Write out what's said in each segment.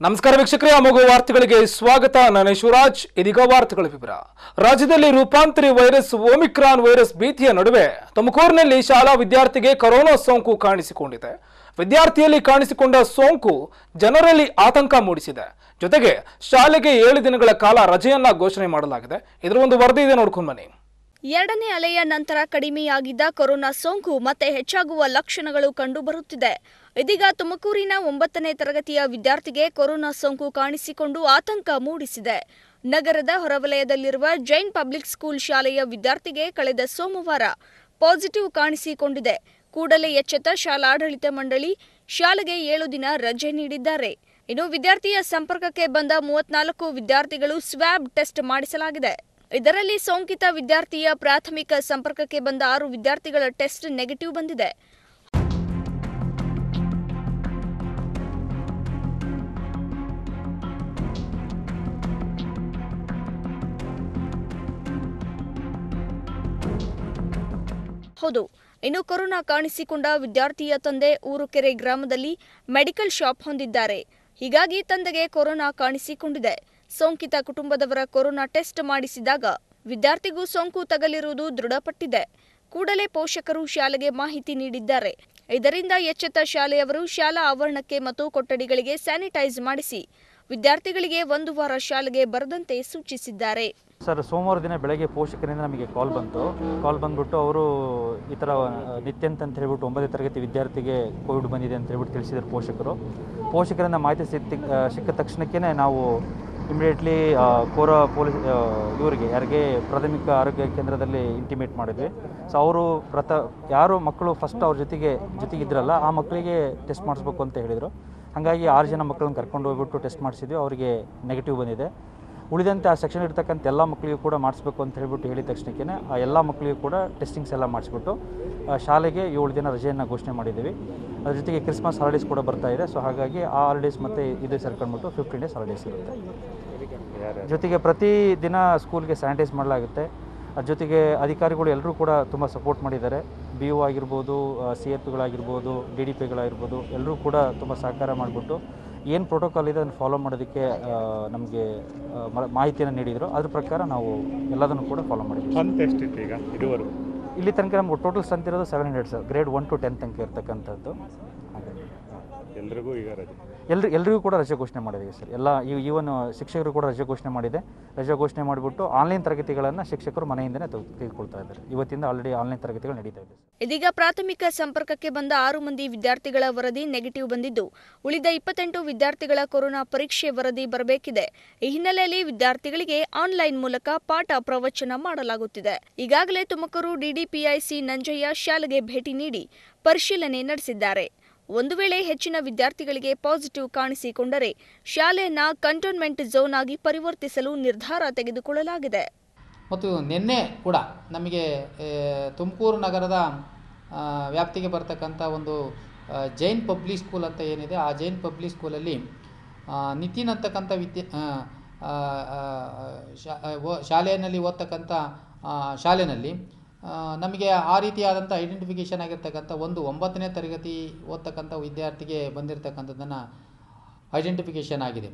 ನಮಸ್ಕಾರ ವೀಕ್ಷಕರೇ ಅಮೋಘ ವಾರ್ತೆಗಳಿಗೆ ಸ್ವಾಗತ ನಾನು ಶಿವರಾಜ್ ಇದೀಗ ವಾರ್ತೆಗಳ ವಿವರ ರಾಜ್ಯದಲ್ಲಿ ರೂಪಾಂತರಿ ವೈರಸ್ ಓಮಿಕ್ರಾನ್ ವೈರಸ್ ಭೀತಿಯ ನಡುವೆ ತುಮಕೂರಿನಲ್ಲಿ ಶಾಲಾ ವಿದ್ಯಾರ್ಥಿಗೆ ಕೊರೋನಾ ಸೋಂಕು ಕಾಣಿಸಿಕೊಂಡಿದೆ ವಿದ್ಯಾರ್ಥಿಯಲ್ಲಿ ಕಾಣಿಸಿಕೊಂಡ ಸೋಂಕು ಜನರಲ್ಲಿ ಆತಂಕ ಮೂಡಿಸಿದೆ ಜೊತೆಗೆ ಶಾಲೆಗೆ ಏಳು ದಿನಗಳ ಕಾಲ ರಜೆಯನ್ನ ಘೋಷಣೆ ಮಾಡಲಾಗಿದೆ ಇದರ ಒಂದು ವರದಿ ಇದೆ ನೋಡ್ಕೊಂಡ್ ಬನ್ನಿ ಎರಡನೇ ಅಲೆಯ ನಂತರ ಕಡಿಮೆಯಾಗಿದ್ದ ಕೊರೋನಾ ಸೋಂಕು ಮತ್ತೆ ಹೆಚ್ಚಾಗುವ ಲಕ್ಷಣಗಳು ಕಂಡುಬರುತ್ತಿದೆ ಇದೀಗ ತುಮಕೂರಿನ ಒಂಬತ್ತನೇ ತರಗತಿಯ ವಿದ್ಯಾರ್ಥಿಗೆ ಕೊರೋನಾ ಸೋಂಕು ಕಾಣಿಸಿಕೊಂಡು ಆತಂಕ ಮೂಡಿಸಿದೆ ನಗರದ ಹೊರವಲಯದಲ್ಲಿರುವ ಜೈನ್ ಪಬ್ಲಿಕ್ ಸ್ಕೂಲ್ ಶಾಲೆಯ ವಿದ್ಯಾರ್ಥಿಗೆ ಕಳೆದ ಸೋಮವಾರ ಪಾಸಿಟಿವ್ ಕಾಣಿಸಿಕೊಂಡಿದೆ ಕೂಡಲೇ ಎಚ್ಚೆತ್ತ ಶಾಲಾಡಳಿತ ಮಂಡಳಿ ಶಾಲೆಗೆ ಏಳು ದಿನ ರಜೆ ನೀಡಿದ್ದಾರೆ ಇನ್ನು ವಿದ್ಯಾರ್ಥಿಯ ಸಂಪರ್ಕಕ್ಕೆ ಬಂದ ಮೂವತ್ನಾಲ್ಕು ವಿದ್ಯಾರ್ಥಿಗಳು ಸ್ವ್ಯಾಬ್ ಟೆಸ್ಟ್ ಮಾಡಿಸಲಾಗಿದೆ ಇದರಲ್ಲಿ ಸೋಂಕಿತ ವಿದ್ಯಾರ್ಥಿಯ ಪ್ರಾಥಮಿಕ ಸಂಪರ್ಕಕ್ಕೆ ಬಂದ ಆರು ವಿದ್ಯಾರ್ಥಿಗಳ ಟೆಸ್ಟ್ ನೆಗೆಟಿವ್ ಬಂದಿದೆ ಹೌದು ಇನ್ನು ಕೊರೋನಾ ಕಾಣಿಸಿಕೊಂಡ ವಿದ್ಯಾರ್ಥಿಯ ತಂದೆ ಊರುಕೆರೆ ಗ್ರಾಮದಲ್ಲಿ ಮೆಡಿಕಲ್ ಶಾಪ್ ಹೊಂದಿದ್ದಾರೆ ಹೀಗಾಗಿ ತಂದೆಗೆ ಕೊರೋನಾ ಕಾಣಿಸಿಕೊಂಡಿದೆ ಸೋಂಕಿತ ಕುಟುಂಬದವರ ಕೊರೋನಾ ಟೆಸ್ಟ್ ಮಾಡಿಸಿದಾಗ ವಿದ್ಯಾರ್ಥಿಗೂ ಸೋಂಕು ತಗಲಿರುವುದು ದೃಢಪಟ್ಟಿದೆ ಕೂಡಲೇ ಪೋಷಕರು ಶಾಲೆಗೆ ಮಾಹಿತಿ ನೀಡಿದ್ದಾರೆ ಇದರಿಂದ ಎಚ್ಚೆತ್ತ ಶಾಲೆಯವರು ಶಾಲಾ ಆವರಣಕ್ಕೆ ಮತ್ತು ಕೊಠಡಿಗಳಿಗೆ ಸ್ಯಾನಿಟೈಸ್ ಮಾಡಿಸಿ ವಿದ್ಯಾರ್ಥಿಗಳಿಗೆ ಒಂದು ವಾರ ಶಾಲೆಗೆ ಬರದಂತೆ ಸೂಚಿಸಿದ್ದಾರೆ ಸರ್ ಸೋಮವಾರ ದಿನ ಬೆಳಗ್ಗೆ ಪೋಷಕರಿಂದ ನಮಗೆ ಕಾಲ್ ಬಂತು ಕಾಲ್ ಬಂದ್ಬಿಟ್ಟು ಅವರು ಈ ಥರ ನಿತ್ಯಂತ್ ಅಂತ ಹೇಳ್ಬಿಟ್ಟು ಒಂಬತ್ತನೇ ತರಗತಿ ವಿದ್ಯಾರ್ಥಿಗೆ ಕೋವಿಡ್ ಬಂದಿದೆ ಅಂತ ಹೇಳ್ಬಿಟ್ಟು ತಿಳಿಸಿದರು ಪೋಷಕರು ಪೋಷಕರಿಂದ ಮಾಹಿತಿ ಸಿಕ್ಕ ಸಿಕ್ಕ ತಕ್ಷಣಕ್ಕೆ ನಾವು ಇಮಿಡಿಯೇಟ್ಲಿ ಕೋರ ಪೊಲೀಸ್ ಇವರಿಗೆ ಯಾರಿಗೆ ಪ್ರಾಥಮಿಕ ಆರೋಗ್ಯ ಕೇಂದ್ರದಲ್ಲಿ ಇಂಟಿಮೇಟ್ ಮಾಡಿದ್ವಿ ಸೊ ಅವರು ಪ್ರಥ ಯಾರು ಮಕ್ಕಳು ಫಸ್ಟ್ ಅವ್ರ ಜೊತೆಗೆ ಜೊತೆಗಿದ್ರಲ್ಲ ಆ ಮಕ್ಕಳಿಗೆ ಟೆಸ್ಟ್ ಮಾಡಿಸ್ಬೇಕು ಅಂತ ಹೇಳಿದರು ಹಾಗಾಗಿ ಆರು ಜನ ಮಕ್ಕಳನ್ನ ಕರ್ಕೊಂಡು ಹೋಗ್ಬಿಟ್ಟು ಟೆಸ್ಟ್ ಮಾಡಿಸಿದ್ವಿ ಅವರಿಗೆ ನೆಗೆಟಿವ್ ಬಂದಿದೆ ಉಳಿದಂತೆ ಆ ಸೆಕ್ಷನ್ ಇರ್ತಕ್ಕಂಥ ಎಲ್ಲ ಮಕ್ಕಳಿಗೂ ಕೂಡ ಮಾಡಿಸ್ಬೇಕು ಅಂತ ಹೇಳ್ಬಿಟ್ಟು ಹೇಳಿದ ತಕ್ಷಣಕ್ಕೆ ಆ ಎಲ್ಲ ಮಕ್ಕಳಿಗೂ ಕೂಡ ಟೆಸ್ಟಿಂಗ್ಸ್ ಎಲ್ಲ ಮಾಡಿಸ್ಬಿಟ್ಟು ಆ, ಶಾಲೆಗೆ ಏಳು ದಿನ ರಜೆಯನ್ನು ಘೋಷಣೆ ಮಾಡಿದ್ದೀವಿ ಅದ್ರ ಜೊತೆಗೆ ಕ್ರಿಸ್ಮಸ್ ಹಾಲಿಡೇಸ್ ಕೂಡ ಬರ್ತಾ ಇದೆ ಸೊ ಹಾಗಾಗಿ ಆ ಹಾಲಿಡೇಸ್ ಮತ್ತು ಇದು ಸೇರ್ಕೊಂಡ್ಬಿಟ್ಟು ಫಿಫ್ಟೀನ್ ಡೇಸ್ ಹಾಲಿಡೇಸ್ ಇರುತ್ತೆ ಜೊತೆಗೆ ಪ್ರತಿ ದಿನ ಸ್ಕೂಲ್ಗೆ ಸ್ಯಾನಿಟೈಸ್ ಮಾಡಲಾಗುತ್ತೆ ಅದ್ರ ಜೊತೆಗೆ ಅಧಿಕಾರಿಗಳು ಎಲ್ಲರೂ ಕೂಡ ತುಂಬ ಸಪೋರ್ಟ್ ಮಾಡಿದ್ದಾರೆ ಬಿ ಒ ಆಗಿರ್ಬೋದು ಸಿ ಎಫ್ ಪಿಗಳಾಗಿರ್ಬೋದು ಡಿ ಡಿ ಪಿಗಳಾಗಿರ್ಬೋದು ಎಲ್ಲರೂ ಕೂಡ ತುಂಬ ಸಹಕಾರ ಮಾಡಿಬಿಟ್ಟು ಏನು ಪ್ರೋಟೋಕಾಲ್ ಇದೆ ಅದನ್ನು ಫಾಲೋ ಮಾಡೋದಕ್ಕೆ ನಮಗೆ ಮಾಹಿತಿಯನ್ನು ನೀಡಿದರು ಅದ್ರ ಪ್ರಕಾರ ನಾವು ಎಲ್ಲದನ್ನು ಕೂಡ ಫಾಲೋ ಮಾಡಿದ್ವಿ ಸ್ಟ್ರೆಂತ್ ಎಷ್ಟಿತ್ತು ಈಗ ಇದುವರೆಗೂ ಇಲ್ಲಿ ತನಕ ನಮ್ಗೆ ಟೋಟಲ್ ಸ್ಟ್ರೆಂತ್ ಇರೋದು seven hundred sir grade one to ten ತನಕ ಇರ್ತಕ್ಕಂಥದ್ದು ಹಾಗಾಗಿ ಎಲ್ರಿಗೂ ಈಗ ರಜೆ ಎಲ್ರು ಎಲ್ರಿಗೂ ಕೂಡ ರಜೆ ಘೋಷಣೆ ಮಾಡಿದ್ದೀವಿ ಸರ್ ಎಲ್ಲ ಈವನ್ ಶಿಕ್ಷಕರು ಕೂಡ ರಜೆ ಘೋಷಣೆ ಮಾಡಿದೆ ರಜೆ ಘೋಷಣೆ ಮಾಡಿಬಿಟ್ಟು ಆನ್ಲೈನ್ ತರಗತಿಗಳನ್ನು ಶಿಕ್ಷಕರು ಮನೆಯಿಂದಲೇ ತೆಗೆ- ತೆಗೆದುಕೊಳ್ತಾ ಇದ್ದಾರೆ ಇವತ್ತಿಂದ ಆಲ್ರೆಡಿ ಆನ್ಲೈನ್ ತರಗತಿಗಳು ನಡೀತಾ ಇದೆ ಸರ್ ಇದೀಗ ಪ್ರಾಥಮಿಕ ಸಂಪರ್ಕಕ್ಕೆ ಬಂದ ಆರು ಮಂದಿ ವಿದ್ಯಾರ್ಥಿಗಳ ವರದಿ ನೆಗೆಟಿವ್ ಬಂದಿದ್ದು ಉಳಿದ ಇಪ್ಪತ್ತೆಂಟು ವಿದ್ಯಾರ್ಥಿಗಳ ಕೊರೋನಾ ಪರೀಕ್ಷೆ ವರದಿ ಬರಬೇಕಿದೆ ಈ ಹಿನ್ನೆಲೆಯಲ್ಲಿ ವಿದ್ಯಾರ್ಥಿಗಳಿಗೆ ಆನ್ಲೈನ್ ಮೂಲಕ ಪಾಠ ಪ್ರವಚನ ಮಾಡಲಾಗುತ್ತಿದೆ ಈಗಾಗಲೇ ತುಮಕೂರು ಡಿಡಿಪಿಐಸಿ ನಂಜಯ್ಯ ಶಾಲೆಗೆ ಭೇಟಿ ನೀಡಿ ಪರಿಶೀಲನೆ ನಡೆಸಿದ್ದಾರೆ ಒಂದು ವೇಳೆ ಹೆಚ್ಚಿನ ವಿದ್ಯಾರ್ಥಿಗಳಿಗೆ ಪಾಸಿಟಿವ್ ಕಾಣಿಸಿಕೊಂಡರೆ ಶಾಲೆಯನ್ನ ಕಂಟೋನ್ಮೆಂಟ್ ಝೋನ್ ಆಗಿ ಪರಿವರ್ತಿಸಲು ನಿರ್ಧಾರ ತೆಗೆದುಕೊಳ್ಳಲಾಗಿದೆ ಮತ್ತು ನಿನ್ನೆ ಕೂಡ ನಮಗೆ ಆ, ತುಮಕೂರು ನಗರದ ಆ, ವ್ಯಾಪ್ತಿಗೆ ಬರ್ತಕ್ಕಂಥ ಒಂದು ಆ, ಜೈನ್ ಪಬ್ಲಿಕ್ ಸ್ಕೂಲ್ ಅಂತ ಏನಿದೆ ಆ ಜೈನ್ ಪಬ್ಲಿಕ್ ಸ್ಕೂಲಲ್ಲಿ ಆ, ನಿತಿನ್ ಅಂತಕ್ಕಂಥ ವಿದ್ಯೆ ಆ, ಆ, ಆ, ಶಾ ಆ, ಓ- ಶಾಲೆಯಲ್ಲಿ ಓದ್ತಕ್ಕಂಥ ಆ, ಶಾಲೆಯಲ್ಲಿ ಆ, ನಮಗೆ ಆ ರೀತಿಯಾದಂಥ ಐಡೆಂಟಿಫಿಕೇಷನ್ ಆಗಿರ್ತಕ್ಕಂಥ ಒಂದು ಒಂಬತ್ತನೇ ತರಗತಿ ಓದ್ತಕ್ಕಂಥ ವಿದ್ಯಾರ್ಥಿಗೆ ಬಂದಿರತಕ್ಕಂಥದ್ದನ್ನು ಐಡೆಂಟಿಫಿಕೇಷನ್ ಆಗಿದೆ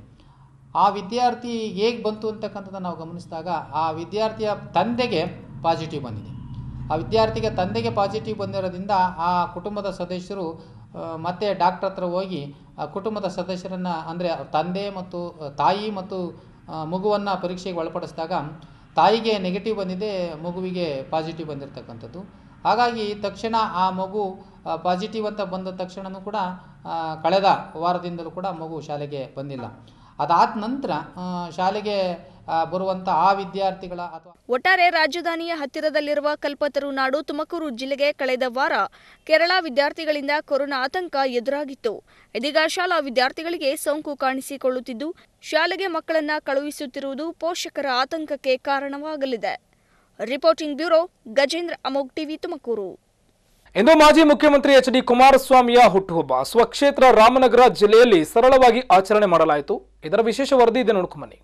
ಆ ವಿದ್ಯಾರ್ಥಿ ಹೇಗೆ ಬಂತು ಅಂತಕ್ಕಂಥದ್ದನ್ನು ನಾವು ಗಮನಿಸಿದಾಗ ಆ ವಿದ್ಯಾರ್ಥಿಯ ತಂದೆಗೆ ಪಾಸಿಟಿವ್ ಬಂದಿದೆ ಆ ವಿದ್ಯಾರ್ಥಿಗೆ ತಂದೆಗೆ ಪಾಸಿಟಿವ್ ಬಂದಿರೋದ್ರಿಂದ ಆ ಕುಟುಂಬದ ಸದಸ್ಯರು ಆ, ಮತ್ತೆ ಡಾಕ್ಟ್ರ್ ಹತ್ರ ಹೋಗಿ ಆ ಕುಟುಂಬದ ಸದಸ್ಯರನ್ನು ಅಂದರೆ ತಂದೆ ಮತ್ತು ಆ, ತಾಯಿ ಮತ್ತು ಮಗುವನ್ನು ಪರೀಕ್ಷೆಗೆ ಒಳಪಡಿಸಿದಾಗ ತಾಯಿಗೆ ನೆಗೆಟಿವ್ ಬಂದಿದೆ ಮಗುವಿಗೆ ಪಾಸಿಟಿವ್ ಬಂದಿರತಕ್ಕಂಥದ್ದು ಹಾಗಾಗಿ ತಕ್ಷಣ ಆ ಮಗು ಪಾಸಿಟಿವ್ ಅಂತ ಬಂದ ತಕ್ಷಣವೂ ಕೂಡ ಆ, ಕಳೆದ ವಾರದಿಂದಲೂ ಕೂಡ ಮಗು ಶಾಲೆಗೆ ಬಂದಿಲ್ಲ ಅದಾದ ನಂತರ ಆ, ಶಾಲೆಗೆ ಆ, ಬರುವಂಥ ಆ ವಿದ್ಯಾರ್ಥಿಗಳ ಅಥವಾ ಒಟ್ಟಾರೆ ರಾಜಧಾನಿಯ ಹತ್ತಿರದಲ್ಲಿರುವ ಕಲ್ಪತರು ನಾಡು ತುಮಕೂರು ಜಿಲ್ಲೆಗೆ ಕಳೆದ ವಾರ ಕೇರಳ ವಿದ್ಯಾರ್ಥಿಗಳಿಂದ ಕೊರೋನಾ ಆತಂಕ ಎದುರಾಗಿತ್ತು ಇದೀಗ ಶಾಲಾ ವಿದ್ಯಾರ್ಥಿಗಳಿಗೆ ಸೋಂಕು ಕಾಣಿಸಿಕೊಳ್ಳುತ್ತಿದ್ದು ಶಾಲೆಗೆ ಮಕ್ಕಳನ್ನ ಕಳುಹಿಸುತ್ತಿರುವುದು ಪೋಷಕರ ಆತಂಕಕ್ಕೆ ಕಾರಣವಾಗಲಿದೆ reporting bureau Gajendra Amogh TV Tumakuru ಇಂದು ಮಾಜಿ ಮುಖ್ಯಮಂತ್ರಿ ಎಚ್ ಡಿ ಕುಮಾರಸ್ವಾಮಿಯ ಹುಟ್ಟುಹಬ್ಬ ಸ್ವಕ್ಷೇತ್ರ ರಾಮನಗರ ಜಿಲ್ಲೆಯಲ್ಲಿ ಸರಳವಾಗಿ ಆಚರಣೆ ಮಾಡಲಾಯಿತು ಇದರ ವಿಶೇಷ ವರದಿ ಇದೆ ನೋಡ್ಕೊಂಬನ್ನಿ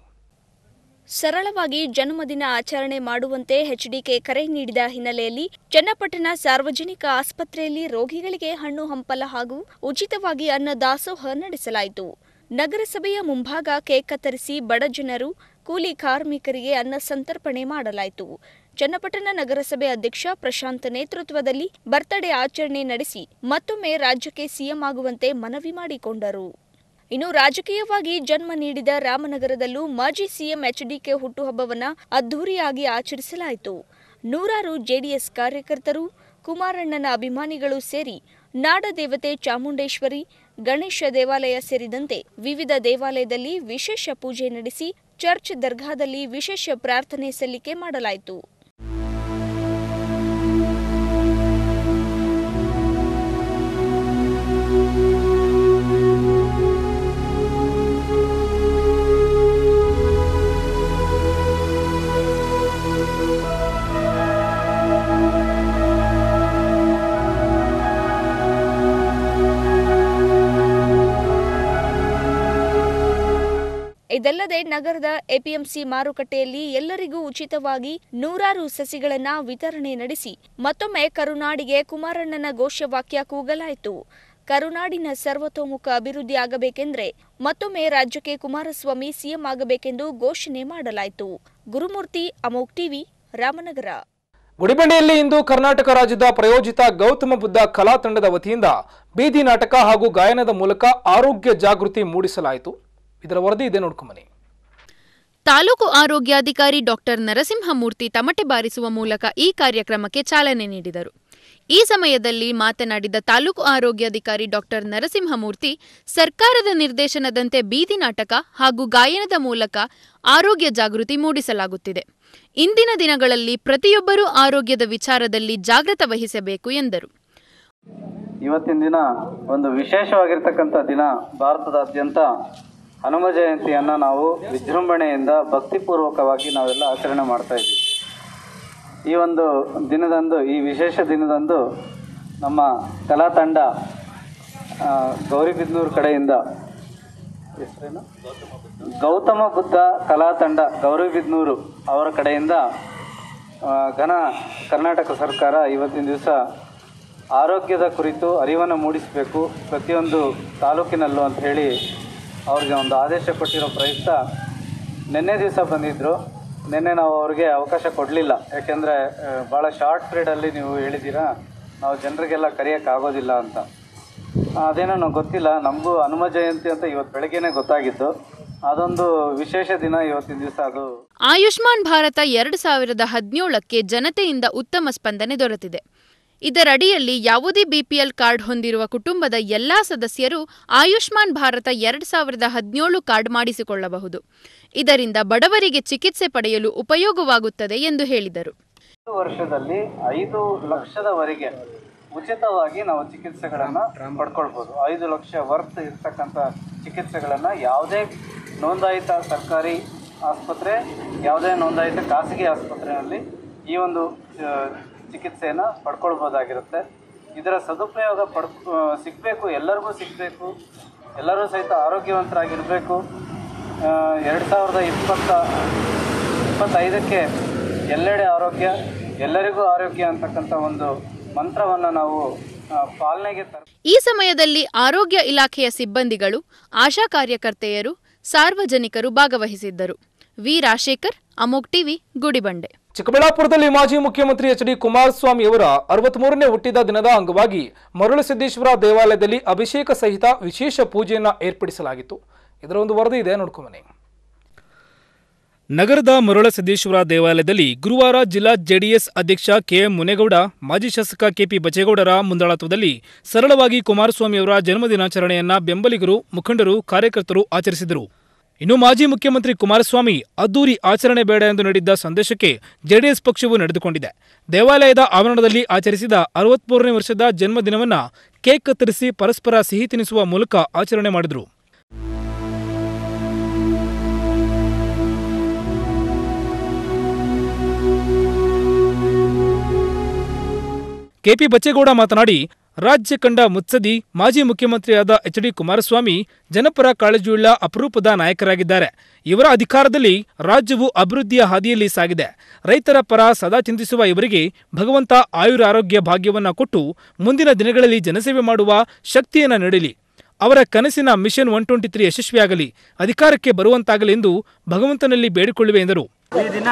ಸರಳವಾಗಿ ಜನ್ಮದಿನ ಆಚರಣೆ ಮಾಡುವಂತೆ ಎಚ್ಡಿಕೆ ಕರೆ ನೀಡಿದ ಹಿನ್ನೆಲೆಯಲ್ಲಿ ಚನ್ನಪಟ್ಟಣ ಸಾರ್ವಜನಿಕ ಆಸ್ಪತ್ರೆಯಲ್ಲಿ ರೋಗಿಗಳಿಗೆ ಹಣ್ಣು ಹಂಪಲ ಹಾಗೂ ಉಚಿತವಾಗಿ ಅನ್ನ ದಾಸೋಹ ನಡೆಸಲಾಯಿತು ನಗರಸಭೆಯ ಮುಂಭಾಗ ಕೇಕ್ ಕತ್ತರಿಸಿ ಬಡ ಜನರು ಕೂಲಿ ಕಾರ್ಮಿಕರಿಗೆ ಅನ್ನ ಸಂತರ್ಪಣೆ ಮಾಡಲಾಯಿತು ಚನ್ನಪಟ್ಟಣ ನಗರಸಭೆ ಅಧ್ಯಕ್ಷ ಪ್ರಶಾಂತ್ ನೇತೃತ್ವದಲ್ಲಿ ಬರ್ತ್ಡೇ ಆಚರಣೆ ನಡೆಸಿ ಮತ್ತೊಮ್ಮೆ ರಾಜ್ಯಕ್ಕೆ ಸಿಎಂ ಆಗುವಂತೆ ಮನವಿ ಮಾಡಿಕೊಂಡರು ಇನ್ನು ರಾಜಕೀಯವಾಗಿ ಜನ್ಮ ನೀಡಿದ ರಾಮನಗರದಲ್ಲೂ ಮಾಜಿ ಸಿಎಂ ಎಚ್ಡಿಕೆ ಹುಟ್ಟುಹಬ್ಬವನ್ನ ಅದ್ದೂರಿಯಾಗಿ ಆಚರಿಸಲಾಯಿತು ನೂರಾರು ಜೆಡಿಎಸ್ ಕಾರ್ಯಕರ್ತರು ಕುಮಾರಣ್ಣನ ಅಭಿಮಾನಿಗಳು ಸೇರಿ ನಾಡದೇವತೆ ಚಾಮುಂಡೇಶ್ವರಿ ಗಣೇಶ ದೇವಾಲಯ ಸೇರಿದಂತೆ ವಿವಿಧ ದೇವಾಲಯದಲ್ಲಿ ವಿಶೇಷ ಪೂಜೆ ನಡೆಸಿ ಚರ್ಚ್ ದರ್ಗಾದಲ್ಲಿ ವಿಶೇಷ ಪ್ರಾರ್ಥನೆ ಸಲ್ಲಿಕೆ ಮಾಡಲಾಯಿತು ಇದಲ್ಲದೆ ನಗರದ ಎಪಿಎಂಸಿ ಮಾರುಕಟ್ಟೆಯಲ್ಲಿ ಎಲ್ಲರಿಗೂ ಉಚಿತವಾಗಿ ನೂರಾರು ಸಸಿಗಳನ್ನ ವಿತರಣೆ ನಡೆಸಿ ಮತ್ತೊಮ್ಮೆ ಕರುನಾಡಿಗೆ ಕುಮಾರಣ್ಣನ ಘೋಷವಾಕ್ಯ ಕೂಗಲಾಯಿತು ಕರುನಾಡಿನ ಸರ್ವತೋಮುಖ ಅಭಿವೃದ್ಧಿ ಆಗಬೇಕೆಂದ್ರೆ ಮತ್ತೊಮ್ಮೆ ರಾಜ್ಯಕ್ಕೆ ಕುಮಾರಸ್ವಾಮಿ ಸಿಎಂ ಆಗಬೇಕೆಂದು ಘೋಷಣೆ ಮಾಡಲಾಯಿತು ಗುರುಮೂರ್ತಿ ಅಮೋಕ್ ಟಿವಿ ರಾಮನಗರ ಗುಡಿಬಂಡೆಯಲ್ಲಿ ಇಂದು ಕರ್ನಾಟಕ ರಾಜ್ಯದ ಪ್ರಯೋಜಿತ ಗೌತಮ ಬುದ್ಧ ಕಲಾ ತಂಡದ ವತಿಯಿಂದ ಬೀದಿ ನಾಟಕ ಹಾಗೂ ಗಾಯನದ ಮೂಲಕ ಆರೋಗ್ಯ ಜಾಗೃತಿ ಮೂಡಿಸಲಾಯಿತು ಇದರ ವರದಿ ಇದೆ ನೋಡ್ಕೊಂಬನ್ನಿ ತಾಲೂಕು ಆರೋಗ್ಯಾಧಿಕಾರಿ ಡಾಕ್ಟರ್ ನರಸಿಂಹಮೂರ್ತಿ ತಮಟೆ ಬಾರಿಸುವ ಮೂಲಕ ಈ ಕಾರ್ಯಕ್ರಮಕ್ಕೆ ಚಾಲನೆ ನೀಡಿದರು ಈ ಸಮಯದಲ್ಲಿ ಮಾತನಾಡಿದ ತಾಲೂಕು ಆರೋಗ್ಯಾಧಿಕಾರಿ ಡಾಕ್ಟರ್ ನರಸಿಂಹಮೂರ್ತಿ ಸರ್ಕಾರದ ನಿರ್ದೇಶನದಂತೆ ಬೀದಿ ನಾಟಕ ಹಾಗೂ ಗಾಯನದ ಮೂಲಕ ಆರೋಗ್ಯ ಜಾಗೃತಿ ಮೂಡಿಸಲಾಗುತ್ತಿದೆ ಇಂದಿನ ದಿನಗಳಲ್ಲಿ ಪ್ರತಿಯೊಬ್ಬರೂ ಆರೋಗ್ಯದ ವಿಚಾರದಲ್ಲಿ ಜಾಗೃತ ವಹಿಸಬೇಕು ಎಂದರು ಇವತ್ತಿನ ದಿನ ಒಂದು ವಿಶೇಷವಾಗಿರ್ತಕ್ಕಂಥ ದಿನ ಭಾರತದಾದ್ಯಂತ ಹನುಮ ಜಯಂತಿಯನ್ನು ನಾವು ವಿಜೃಂಭಣೆಯಿಂದ ಭಕ್ತಿಪೂರ್ವಕವಾಗಿ ನಾವೆಲ್ಲ ಆಚರಣೆ ಮಾಡ್ತಾ ಇದ್ದೀವಿ ಈ ಒಂದು ದಿನದಂದು ಈ ವಿಶೇಷ ದಿನದಂದು ನಮ್ಮ ಕಲಾ ತಂಡ ಆ, ಗೌರಿಬಿದನೂರು ಕಡೆಯಿಂದ ಹೆಸರೇನು ಗೌತಮ ಬುದ್ಧ ಕಲಾ ತಂಡ ಗೌರಿಬಿದನೂರು ಅವರ ಕಡೆಯಿಂದ ಆ, ಘನ ಕರ್ನಾಟಕ ಸರ್ಕಾರ ಇವತ್ತಿನ ದಿವಸ ಆರೋಗ್ಯದ ಕುರಿತು ಅರಿವನ್ನು ಮೂಡಿಸಬೇಕು ಪ್ರತಿಯೊಂದು ತಾಲೂಕಿನಲ್ಲೂ ಅಂತ ಹೇಳಿ ಅವ್ರಿಗೆ ಒಂದು ಆದೇಶ ಕೊಟ್ಟಿರೋ ಪ್ರಯುಕ್ತ ನಿನ್ನೆ ದಿವಸ ಬಂದಿದ್ದರು ನಿನ್ನೆ ನಾವು ಅವ್ರಿಗೆ ಅವಕಾಶ ಕೊಡಲಿಲ್ಲ ಯಾಕೆಂದರೆ ಭಾಳ ಶಾರ್ಟ್ ಪೀರಿಯಡಲ್ಲಿ ನೀವು ಹೇಳಿದ್ದೀರಾ ನಾವು ಜನರಿಗೆಲ್ಲ ಕರೆಯೋಕ್ಕಾಗೋದಿಲ್ಲ ಅಂತ ಅದೇನೋ ನಂಗೆ ಗೊತ್ತಿಲ್ಲ ನಮಗೂ ಹನುಮ ಜಯಂತಿ ಅಂತ ಇವತ್ತು ಬೆಳಗ್ಗೆನೇ ಗೊತ್ತಾಗಿದ್ದು ಅದೊಂದು ವಿಶೇಷ ದಿನ ಇವತ್ತಿನ ದಿವಸ ಅದು ಆಯುಷ್ಮಾನ್ ಭಾರತ ಎರಡು ಸಾವಿರದ ಹದಿನೇಳಕ್ಕೆ ಜನತೆಯಿಂದ ಉತ್ತಮ ಸ್ಪಂದನೆ ದೊರೆತಿದೆ ಇದರಡಿಯಲ್ಲಿ ಯಾವುದೇ ಬಿಪಿಎಲ್ ಕಾರ್ಡ್ ಹೊಂದಿರುವ ಕುಟುಂಬದ ಎಲ್ಲಾ ಸದಸ್ಯರು ಆಯುಷ್ಮಾನ್ ಭಾರತ ಎರಡು ಸಾವಿರದ ಹದಿನೇಳು ಕಾರ್ಡ್ ಮಾಡಿಸಿಕೊಳ್ಳಬಹುದು ಇದರಿಂದ ಬಡವರಿಗೆ ಚಿಕಿತ್ಸೆ ಪಡೆಯಲು ಉಪಯೋಗವಾಗುತ್ತದೆ ಎಂದು ಹೇಳಿದರು ಐದು ವರ್ಷದಲ್ಲಿ ಐದು ಲಕ್ಷದವರೆಗೆ ಉಚಿತವಾಗಿ ನಾವು ಚಿಕಿತ್ಸೆಗಳನ್ನು ಪಡ್ಕೊಳ್ಬೋದು ಐದು ಲಕ್ಷ ವರ್ತ್ ಇರ್ತಕ್ಕಂಥ ಚಿಕಿತ್ಸೆಗಳನ್ನು ಯಾವುದೇ ನೋಂದಾಯಿತ ಸರ್ಕಾರಿ ಆಸ್ಪತ್ರೆ ಯಾವುದೇ ನೋಂದಾಯಿತ ಖಾಸಗಿ ಆಸ್ಪತ್ರೆಯಲ್ಲಿ ಈ ಒಂದು ಆ, ಚಿಕಿತ್ಸೆಯನ್ನು ಪಡ್ಕೊಳ್ಬೋದಾಗಿರುತ್ತೆ ಇದರ ಸದುಪಯೋಗ ಪಡ್ ಸಿಗಬೇಕು ಎಲ್ಲರಿಗೂ ಸಿಗಬೇಕು ಎಲ್ಲರೂ ಸಹಿತ ಆರೋಗ್ಯವಂತರಾಗಿರಬೇಕು ಎರಡು ಸಾವಿರದ ಇಪ್ಪತ್ತ ಇಪ್ಪತ್ತೈದಕ್ಕೆ ಎಲ್ಲೆಡೆ ಆರೋಗ್ಯ ಎಲ್ಲರಿಗೂ ಆರೋಗ್ಯ ಅಂತಕ್ಕಂಥ ಒಂದು ಮಂತ್ರವನ್ನು ನಾವು ಆ, ಪಾಲನೆಗೆ ತರ ಈ ಸಮಯದಲ್ಲಿ ಆರೋಗ್ಯ ಇಲಾಖೆಯ ಸಿಬ್ಬಂದಿಗಳು ಆಶಾ ಕಾರ್ಯಕರ್ತೆಯರು ಸಾರ್ವಜನಿಕರು ಭಾಗವಹಿಸಿದ್ದರು ವಿ ರಾಜಶೇಖರ್ ಅಮೋಕ್ ಟಿವಿ ಗುಡಿಬಂಡೆ ಚಿಕ್ಕಬಳ್ಳಾಪುರದಲ್ಲಿ ಮಾಜಿ ಮುಖ್ಯಮಂತ್ರಿ ಎಚ್ ಡಿ ಕುಮಾರಸ್ವಾಮಿ ಅವರ ಅರವತ್ಮೂರನೇ ಹುಟ್ಟಿದ ದಿನದ ಅಂಗವಾಗಿ ಮರುಳಸಿದ್ದೇಶ್ವರ ದೇವಾಲಯದಲ್ಲಿ ಅಭಿಷೇಕ ಸಹಿತ ವಿಶೇಷ ಪೂಜೆಯನ್ನ ಏರ್ಪಡಿಸಲಾಗಿತ್ತು ಇದರ ಒಂದು ವರದಿ ಇದೆ ನೋಡ್ಕೊಂಬನ್ನಿ ನಗರದ ಮರುಳಸಿದ್ದೇಶ್ವರ ದೇವಾಲಯದಲ್ಲಿ ಗುರುವಾರ ಜಿಲ್ಲಾ ಜೆಡಿಎಸ್ ಅಧ್ಯಕ್ಷ ಕೆಎಂ ಮುನೇಗೌಡ ಮಾಜಿ ಶಾಸಕ ಕೆಪಿ ಬಚೇಗೌಡರ ಮುಂದಾಳತ್ವದಲ್ಲಿ ಸರಳವಾಗಿ ಕುಮಾರಸ್ವಾಮಿ ಅವರ ಜನ್ಮದಿನಾಚರಣೆಯನ್ನ ಬೆಂಬಲಿಗರು ಮುಖಂಡರು ಕಾರ್ಯಕರ್ತರು ಆಚರಿಸಿದರು ಇನ್ನು ಮಾಜಿ ಮುಖ್ಯಮಂತ್ರಿ ಕುಮಾರಸ್ವಾಮಿ ಅದ್ದೂರಿ ಆಚರಣೆ ಬೇಡ ಎಂದು ನೀಡಿದ್ದ ಸಂದೇಶಕ್ಕೆ ಜೆಡಿಎಸ್ ಪಕ್ಷವು ನಡೆದುಕೊಂಡಿದೆ ದೇವಾಲಯದ ಆವರಣದಲ್ಲಿ ಆಚರಿಸಿದ ಅರವತ್ಮೂರನೇ ವರ್ಷದ ಜನ್ಮದಿನವನ್ನ ಕೇಕ್ ಕತ್ತರಿಸಿ ಪರಸ್ಪರ ಸಿಹಿ ತಿನ್ನಿಸುವ ಮೂಲಕ ಆಚರಣೆ ಮಾಡಿದರು ಕೆಪಿ ಬಚ್ಚೇಗೌಡ ಮಾತನಾಡಿ ರಾಜ್ಯ ಕಂಡ ಮುತ್ಸದಿ ಮಾಜಿ ಮುಖ್ಯಮಂತ್ರಿಯಾದ ಎಚ್ ಡಿ ಕುಮಾರಸ್ವಾಮಿ ಜನಪರ ಕಾಳಜಿಯುಳ್ಳ ಅಪರೂಪದ ನಾಯಕರಾಗಿದ್ದಾರೆ ಇವರ ಅಧಿಕಾರದಲ್ಲಿ ರಾಜ್ಯವು ಅಭಿವೃದ್ಧಿಯ ಹಾದಿಯಲ್ಲಿ ಸಾಗಿದೆ ರೈತರ ಪರ ಸದಾ ಚಿಂತಿಸುವ ಇವರಿಗೆ ಭಗವಂತ ಆಯುರಾರೋಗ್ಯ ಭಾಗ್ಯವನ್ನ ಕೊಟ್ಟು ಮುಂದಿನ ದಿನಗಳಲ್ಲಿ ಜನಸೇವೆ ಮಾಡುವ ಶಕ್ತಿಯನ್ನ ನೀಡಲಿ ಅವರ ಕನಸಿನ ಮಿಷನ್ ಒನ್ ಟ್ವೆಂಟಿ ತ್ರೀ ಯಶಸ್ವಿಯಾಗಲಿ ಅಧಿಕಾರಕ್ಕೆ ಬರುವಂತಾಗಲಿ ಎಂದು ಭಗವಂತನಲ್ಲಿ ಬೇಡಿಕೊಳ್ಳುವೆ ಎಂದರು ಈ ದಿನ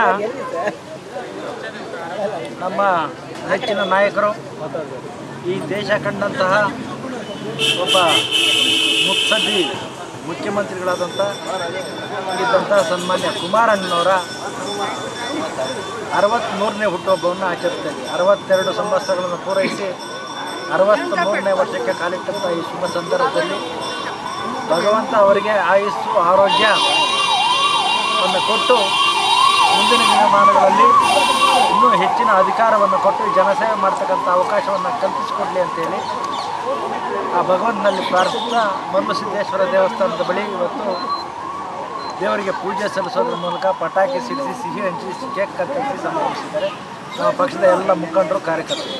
ನಮ್ಮ ನೆಚ್ಚಿನ ನಾಯಕರು ಈ ದೇಶ ಕಂಡಂತಹ ಒಬ್ಬ ಮುತ್ಸದ್ದಿ ಮುಖ್ಯಮಂತ್ರಿಗಳಾದಂಥ ಇದ್ದಂಥ ಸನ್ಮಾನ್ಯ ಕುಮಾರಣ್ಣನವರ ಅರವತ್ತ್ಮೂರನೇ ಹುಟ್ಟುಹಬ್ಬವನ್ನು ಆಚರಿಸ್ತಾ ಇದ್ದೀವಿ ಅರವತ್ತೆರಡು ಸಂವತ್ಸರಗಳನ್ನು ಪೂರೈಸಿ ಅರವತ್ತ್ಮೂರನೇ ವರ್ಷಕ್ಕೆ ಕಾಲಿಟ್ಟಂಥ ಈ ಶುಭ ಸಂದರ್ಭದಲ್ಲಿ ಭಗವಂತ ಅವರಿಗೆ ಆಯುಸ್ಸು ಆರೋಗ್ಯವನ್ನು ಕೊಟ್ಟು ಮುಂದಿನ ದಿನಮಾನಗಳಲ್ಲಿ ಇನ್ನೂ ಹೆಚ್ಚಿನ ಅಧಿಕಾರವನ್ನು ಕೊಟ್ಟು ಜನಸೇವೆ ಮಾಡ್ತಕ್ಕಂಥ ಅವಕಾಶವನ್ನು ಕಲ್ಪಿಸಿಕೊಡಲಿ ಅಂತೇಳಿ ಆ ಭಗವಂತನಲ್ಲಿ ಪ್ರಾರ್ಥಿಸ್ತಾ ಮರುಸಿದ್ದೇಶ್ವರ ದೇವಸ್ಥಾನದ ಬಳಿ ಇವತ್ತು ದೇವರಿಗೆ ಪೂಜೆ ಸಲ್ಲಿಸೋದ್ರ ಮೂಲಕ ಪಟಾಕಿ ಸಿಡಿಸಿ ಸಿಹಿ ಹಂಚಿ ಕೇಕ್ ಕತ್ತರಿಸಿ ಸಂಭ್ರಮಿಸಿದ್ದಾರೆ ನಮ್ಮ ಪಕ್ಷದ ಎಲ್ಲ ಮುಖಂಡರು ಕಾರ್ಯಕರ್ತರು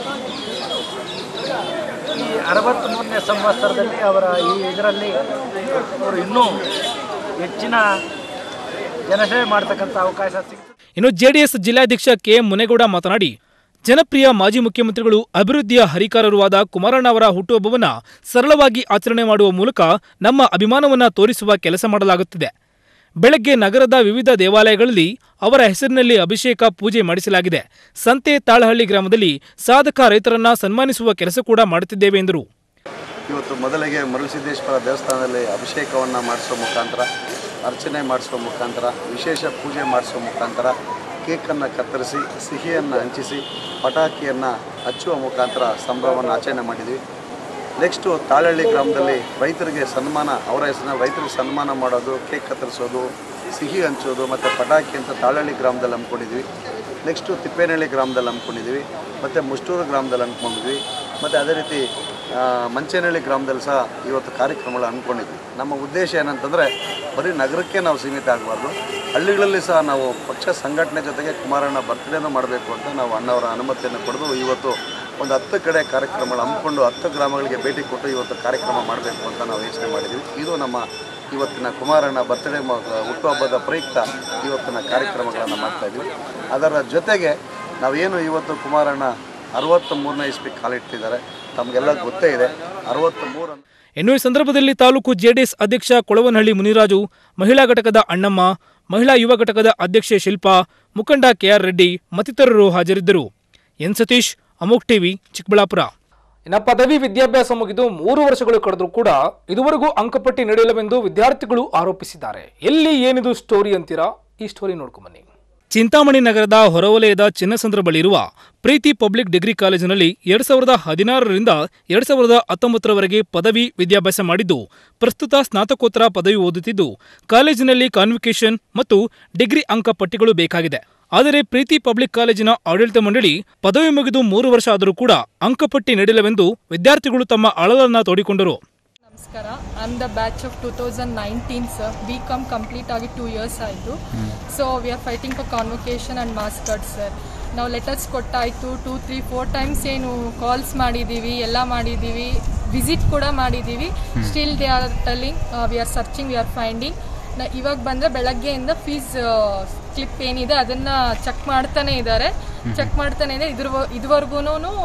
ಈ ಅರವತ್ತ್ಮೂರನೇ ಸಂವತ್ಸರದಲ್ಲಿ ಅವರ ಈ ಇದರಲ್ಲಿ ಅವರು ಇನ್ನೂ ಹೆಚ್ಚಿನ ಜನಸೇವೆ ಮಾಡ್ತಕ್ಕಂಥ ಅವಕಾಶ ಸಿಗ್ತದೆ ಇನ್ನು ಜೆಡಿಎಸ್ ಜಿಲ್ಲಾಧ್ಯಕ್ಷ ಕೆಎಂ ಮುನೇಗೌಡ ಮಾತನಾಡಿ ಜನಪ್ರಿಯ ಮಾಜಿ ಮುಖ್ಯಮಂತ್ರಿಗಳು ಅಭಿವೃದ್ಧಿಯ ಹರಿಕಾರರು ಆದ ಕುಮಾರಣ್ಣ ಅವರ ಹುಟ್ಟುಹಬ್ಬವನ್ನ ಸರಳವಾಗಿ ಆಚರಣೆ ಮಾಡುವ ಮೂಲಕ ನಮ್ಮ ಅಭಿಮಾನವನ್ನ ತೋರಿಸುವ ಕೆಲಸ ಮಾಡಲಾಗುತ್ತಿದೆ ಬೆಳಗ್ಗೆ ನಗರದ ವಿವಿಧ ದೇವಾಲಯಗಳಲ್ಲಿ ಅವರ ಹೆಸರಿನಲ್ಲಿ ಅಭಿಷೇಕ ಪೂಜೆ ಮಾಡಿಸಲಾಗಿದೆ ಸಂತೆ ತಾಳಹಳ್ಳಿ ಗ್ರಾಮದಲ್ಲಿ ಸಾಧಕ ರೈತರನ್ನ ಸನ್ಮಾನಿಸುವ ಕೆಲಸ ಕೂಡ ಮಾಡುತ್ತಿದ್ದೇವೆ ಎಂದರು ಇವತ್ತು ಮೊದಲಿಗೆ ಮರುಳಸಿದ್ದೇಶ್ವರ ದೇವಸ್ಥಾನದಲ್ಲಿ ಅಭಿಷೇಕವನ್ನು ಮಾಡಿಸೋ ಮುಖಾಂತರ ಅರ್ಚನೆ ಮಾಡಿಸುವ ಮುಖಾಂತರ ವಿಶೇಷ ಪೂಜೆ ಮಾಡಿಸುವ ಮುಖಾಂತರ ಕೇಕನ್ನು ಕತ್ತರಿಸಿ ಸಿಹಿಯನ್ನು ಹಂಚಿಸಿ ಪಟಾಕಿಯನ್ನು ಹಚ್ಚುವ ಮುಖಾಂತರ ಸಂಭ್ರಮವನ್ನು ಆಚರಣೆ ಮಾಡಿದ್ವಿ ನೆಕ್ಸ್ಟು ತಾಳಹಳ್ಳಿ ಗ್ರಾಮದಲ್ಲಿ ರೈತರಿಗೆ ಸನ್ಮಾನ ಅವರ ಹೆಸರಿನಲ್ಲಿ ರೈತರಿಗೆ ಸನ್ಮಾನ ಮಾಡೋದು ಕೇಕ್ ಕತ್ತರಿಸೋದು ಸಿಹಿ ಹಂಚೋದು ಮತ್ತು ಪಟಾಕಿ ಅಂತ ತಾಳಹಳ್ಳಿ ಗ್ರಾಮದಲ್ಲಿ ಹಮ್ಮಿಕೊಂಡಿದ್ವಿ ನೆಕ್ಸ್ಟು ತಿಪ್ಪೇನಹಳ್ಳಿ ಗ್ರಾಮದಲ್ಲಿ ಹಮ್ಮಿಕೊಂಡಿದ್ವಿ ಮತ್ತು ಮುಷ್ಟೂರು ಗ್ರಾಮದಲ್ಲಿ ಹಮ್ಮಿಕೊಂಡಿದ್ವಿ ಮತ್ತು ಅದೇ ರೀತಿ ಆ, ಮಂಚೇನಹಳ್ಳಿ ಗ್ರಾಮದಲ್ಲಿ ಸಹ ಇವತ್ತು ಕಾರ್ಯಕ್ರಮಗಳು ಹಮ್ಮಿಕೊಂಡಿದ್ವಿ ನಮ್ಮ ಉದ್ದೇಶ ಏನಂತಂದರೆ ಬರೀ ನಗರಕ್ಕೆ ನಾವು ಸೀಮಿತ ಆಗಬಾರ್ದು ಹಳ್ಳಿಗಳಲ್ಲಿ ಸಹ ನಾವು ಪಕ್ಷ ಸಂಘಟನೆ ಜೊತೆಗೆ ಕುಮಾರಣ್ಣ ಬರ್ತ್ಡೇನೂ ಮಾಡಬೇಕು ಅಂತ ನಾವು ಅಣ್ಣವರ ಅನುಮತಿಯನ್ನು ಪಡೆದು ಇವತ್ತು ಒಂದು ಹತ್ತು ಕಡೆ ಕಾರ್ಯಕ್ರಮಗಳು ಹಮ್ಮಿಕೊಂಡು ಹತ್ತು ಗ್ರಾಮಗಳಿಗೆ ಭೇಟಿ ಕೊಟ್ಟು ಇವತ್ತು ಕಾರ್ಯಕ್ರಮ ಮಾಡಬೇಕು ಅಂತ ನಾವು ಯೋಚನೆ ಮಾಡಿದ್ವಿ ಇದು ನಮ್ಮ ಇವತ್ತಿನ ಕುಮಾರಣ್ಣ ಬರ್ತ್ಡೇ ಹುಟ್ಟುಹಬ್ಬದ ಪ್ರಯುಕ್ತ ಇವತ್ತಿನ ಕಾರ್ಯಕ್ರಮಗಳನ್ನು ಮಾಡ್ತಾಯಿದ್ವಿ ಅದರ ಜೊತೆಗೆ ನಾವೇನು ಇವತ್ತು ಕುಮಾರಣ್ಣ ಅರವತ್ತ ಮೂರನೇ ಇಸ್ಪಿ ಕಾಲಿಟ್ಟಿದ್ದಾರೆ ತಮಗೆಲ್ಲ ಗೊತ್ತೇ ಇದೆ ಅರವತ್ತ ಮೂರು ಇನ್ನು ಈ ಸಂದರ್ಭದಲ್ಲಿ ತಾಲೂಕು ಜೆಡಿಎಸ್ ಅಧ್ಯಕ್ಷ ಕೊಳವನಹಳ್ಳಿ ಮುನಿರಾಜು ಮಹಿಳಾ ಘಟಕದ ಅಣ್ಣಮ್ಮ ಮಹಿಳಾ ಯುವ ಘಟಕದ ಅಧ್ಯಕ್ಷೆ ಶಿಲ್ಪಾ ಮುಖಂಡ ಕೆಆರ್ ರೆಡ್ಡಿ ಮತ್ತಿತರರು ಹಾಜರಿದ್ದರು ಎನ್ ಸತೀಶ್ ಅಮೋಕ್ ಟಿವಿ ಚಿಕ್ಕಬಳ್ಳಾಪುರ ಇನ್ನು ಪದವಿ ವಿದ್ಯಾಭ್ಯಾಸ ಮುಗಿದು ಮೂರು ವರ್ಷಗಳು ಕಳೆದರೂ ಕೂಡ ಇದುವರೆಗೂ ಅಂಕಪಟ್ಟಿ ನೀಡಿಲ್ಲವೆಂದು ವಿದ್ಯಾರ್ಥಿಗಳು ಆರೋಪಿಸಿದ್ದಾರೆ ಎಲ್ಲಿ ಏನಿದು ಸ್ಟೋರಿ ಅಂತೀರಾ ಈ ಸ್ಟೋರಿ ನೋಡ್ಕೊಂಬನ್ನಿ ಚಿಂತಾಮಣಿ ನಗರದ ಹೊರವಲಯದ ಚಿನ್ನಸಂದ್ರ ಬಳಿ ಇರುವ ಪ್ರೀತಿ ಪಬ್ಲಿಕ್ ಡಿಗ್ರಿ ಕಾಲೇಜಿನಲ್ಲಿ ಎರಡ್ ಸಾವಿರದ ಹದಿನಾರರಿಂದ ಎರಡ್ ಸಾವಿರದ ಹತ್ತೊಂಬತ್ತರವರೆಗೆ ಪದವಿ ವಿದ್ಯಾಭ್ಯಾಸ ಮಾಡಿದ್ದು ಪ್ರಸ್ತುತ ಸ್ನಾತಕೋತ್ತರ ಪದವಿ ಓದುತ್ತಿದ್ದು ಕಾಲೇಜಿನಲ್ಲಿ ಕಾನ್ವಿಕೇಶನ್ ಮತ್ತು ಡಿಗ್ರಿ ಅಂಕ ಪಟ್ಟಿಗಳು ಬೇಕಾಗಿದೆ ಆದರೆ ಪ್ರೀತಿ ಪಬ್ಲಿಕ್ ಕಾಲೇಜಿನ ಆಡಳಿತ ಮಂಡಳಿ ಪದವಿ ಮುಗಿದು ಮೂರು ವರ್ಷ ಆದರೂ ಕೂಡ ಅಂಕಪಟ್ಟಿ ನೀಡಿಲ್ಲವೆಂದು ವಿದ್ಯಾರ್ಥಿಗಳು ತಮ್ಮ ಅಳಲನ್ನ ತೋಡಿಕೊಂಡರು ನಮಸ್ಕಾರ I am the batch of two thousand nineteen sir B com complete ಆಗಿ ಟೂ ಇಯರ್ಸ್ ಆಯಿತು so we are fighting for convocation and marks card sir ನಾವು ಲೆಟರ್ಸ್ ಕೊಟ್ಟಾಯಿತು ಟೂ ತ್ರೀ ಫೋರ್ ಟೈಮ್ಸ್ ಏನು ಕಾಲ್ಸ್ ಮಾಡಿದ್ದೀವಿ ಎಲ್ಲ ಮಾಡಿದ್ದೀವಿ ವಿಸಿಟ್ ಕೂಡ ಮಾಡಿದ್ದೀವಿ still they are telling we are searching we are finding ನ ಇವಾಗ ಬಂದರೆ ಬೆಳಗ್ಗೆಯಿಂದ ಫೀಸ್ ಕ್ಲಿಪ್ ಏನಿದೆ ಅದನ್ನು ಚೆಕ್ ಮಾಡ್ತಾನೆ ಇದ್ದಾರೆ ಚೆಕ್ ಮಾಡ್ತಾನೆ ಇದೆ ಇದ್ರ ಇದುವರೆಗೂ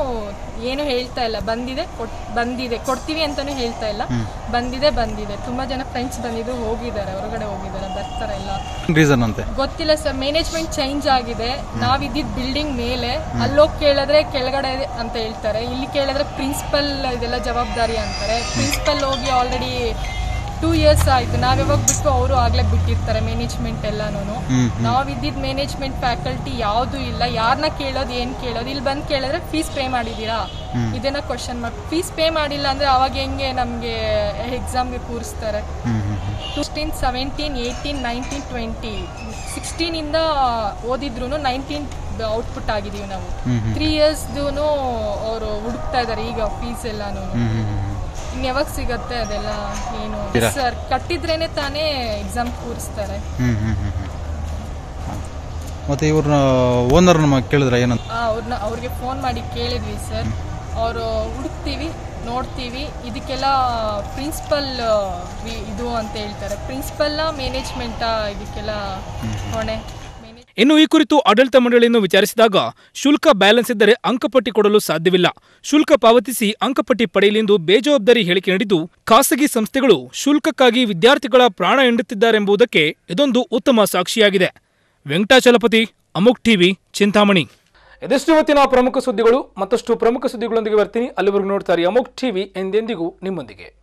ಏನು ಹೇಳ್ತಾ ಇಲ್ಲ ಬಂದಿದೆ ಕೊಟ್ ಬಂದಿದೆ ಕೊಡ್ತೀವಿ ಅಂತಲೂ ಹೇಳ್ತಾ ಇಲ್ಲ ಬಂದಿದೆ ಬಂದಿದೆ ತುಂಬ ಜನ ಫ್ರೆಂಡ್ಸ್ ಬಂದಿದ್ದು ಹೋಗಿದ್ದಾರೆ ಹೊರಗಡೆ ಹೋಗಿದ್ದಾರೆ ಬರ್ತಾರೆ ಎಲ್ಲ ರೀಸನ್ ಅಂತೆ ಗೊತ್ತಿಲ್ಲ ಸರ್ ಮ್ಯಾನೇಜ್ಮೆಂಟ್ ಚೇಂಜ್ ಆಗಿದೆ ನಾವಿದ್ದಿದ್ದ ಬಿಲ್ಡಿಂಗ್ ಮೇಲೆ ಅಲ್ಲೋಗಿ ಕೇಳಿದ್ರೆ ಕೆಳಗಡೆ ಅಂತ ಹೇಳ್ತಾರೆ ಇಲ್ಲಿ ಕೇಳಿದ್ರೆ ಪ್ರಿನ್ಸಿಪಲ್ ಇದೆಲ್ಲ ಜವಾಬ್ದಾರಿ ಅಂತಾರೆ ಪ್ರಿನ್ಸಿಪಲ್ ಹೋಗಿ ಆಲ್ರೆಡಿ ಟೂ ಇಯರ್ಸ್ ಆಯ್ತು ನಾವ್ ಯಾವಾಗ ಬಿಟ್ಟು ಅವರು ಆಗ್ಲೇ ಬಿಟ್ಟಿರ್ತಾರೆ ಮ್ಯಾನೇಜ್ಮೆಂಟ್ ಎಲ್ಲಾನು ನಾವಿದ್ದಿದ್ದ ಮ್ಯಾನೇಜ್ಮೆಂಟ್ ಫ್ಯಾಕಲ್ಟಿ ಯಾವುದು ಇಲ್ಲ ಯಾರನ್ನ ಕೇಳೋದು ಏನ್ ಕೇಳೋದು ಇಲ್ಲಿ ಬಂದು ಕೇಳಿದ್ರೆ ಫೀಸ್ ಪೇ ಮಾಡಿದೀರಾ ಇದನ್ನ ಕ್ವಶನ್ ಮಾಡಿ ಫೀಸ್ ಪೇ ಮಾಡಿಲ್ಲ ಅಂದ್ರೆ ಅವಾಗ ಹೆಂಗೆ ನಮ್ಗೆ ಎಕ್ಸಾಮ್ಗೆ ಕೂರಿಸ್ತಾರೆ sixteen seventeen eighteen nineteen twenty ಸಿಕ್ಸ್ಟೀನಿಂದ ಓದಿದ್ರು ನೈನ್ಟೀನ್ ಔಟ್ಪುಟ್ ಆಗಿದೀವಿ ನಾವು ತ್ರೀ ಇಯರ್ಸ್ದು ಅವರು ಹುಡುಕ್ತಾ ಇದ್ದಾರೆ ಈಗ ಫೀಸ್ ಎಲ್ಲಾನು ಇನ್ ಯಾವಾಗ ಸಿಗತ್ತೆ ಅದೆಲ್ಲ ಏನು ಸರ್ ಕಟ್ಟಿದ್ರೇನೆ ತಾನೇ ಎಕ್ಸಾಮ್ ಕೂರಿಸ್ತಾರೆ ಮತ್ತೆ ಇವ್ರನ್ನ ಓನರ್ ನಮ್ಮ ಕೇಳಿದ್ರ ಏನಂತ ಅವ್ರನ್ನ ಅವ್ರಿಗೆ ಫೋನ್ ಮಾಡಿ ಕೇಳಿದ್ವಿ ಸರ್ ಅವರು ಹುಡುಕ್ತೀವಿ ನೋಡ್ತೀವಿ ಇದಕ್ಕೆಲ್ಲ ಪ್ರಿನ್ಸಿಪಲ್ ಇದು ಅಂತ ಹೇಳ್ತಾರೆ ಪ್ರಿನ್ಸಿಪಲ್ನ ಮ್ಯಾನೇಜ್ಮೆಂಟಾ ಇದಕ್ಕೆಲ್ಲ ಹೊಣೆ ಇನ್ನು ಈ ಕುರಿತು ಆಡಳಿತ ಮಂಡಳಿಯನ್ನು ವಿಚಾರಿಸಿದಾಗ ಶುಲ್ಕ ಬ್ಯಾಲೆನ್ಸ್ ಇದ್ದರೆ ಅಂಕಪಟ್ಟಿ ಕೊಡಲು ಸಾಧ್ಯವಿಲ್ಲ ಶುಲ್ಕ ಪಾವತಿಸಿ ಅಂಕಪಟ್ಟಿ ಪಡೆಯಲೆಂದು ಬೇಜವಾಬ್ದಾರಿ ಹೇಳಿಕೆ ನೀಡಿದ್ದು ಖಾಸಗಿ ಸಂಸ್ಥೆಗಳು ಶುಲ್ಕಕ್ಕಾಗಿ ವಿದ್ಯಾರ್ಥಿಗಳ ಪ್ರಾಣ ಹಿಂಡುತ್ತಿದ್ದಾರೆಂಬುದಕ್ಕೆ ಇದೊಂದು ಉತ್ತಮ ಸಾಕ್ಷಿಯಾಗಿದೆ ವೆಂಕಟಾಚಲಪತಿ ಅಮುಕ್ ಟಿವಿ ಚಿಂತಾಮಣಿ ಇದಿಷ್ಟು ಇವತ್ತಿನ ಪ್ರಮುಖ ಸುದ್ದಿಗಳು ಮತ್ತಷ್ಟು ಪ್ರಮುಖ ಸುದ್ದಿಗಳೊಂದಿಗೆ ಬರ್ತೀನಿ ಅಲ್ಲಿವರೆಗೂ ನೋಡ್ತಾರೆ ಅಮೋಕ್ ಟಿವಿ ಎಂದೆಂದಿಗೂ ನಿಮ್ಮೊಂದಿಗೆ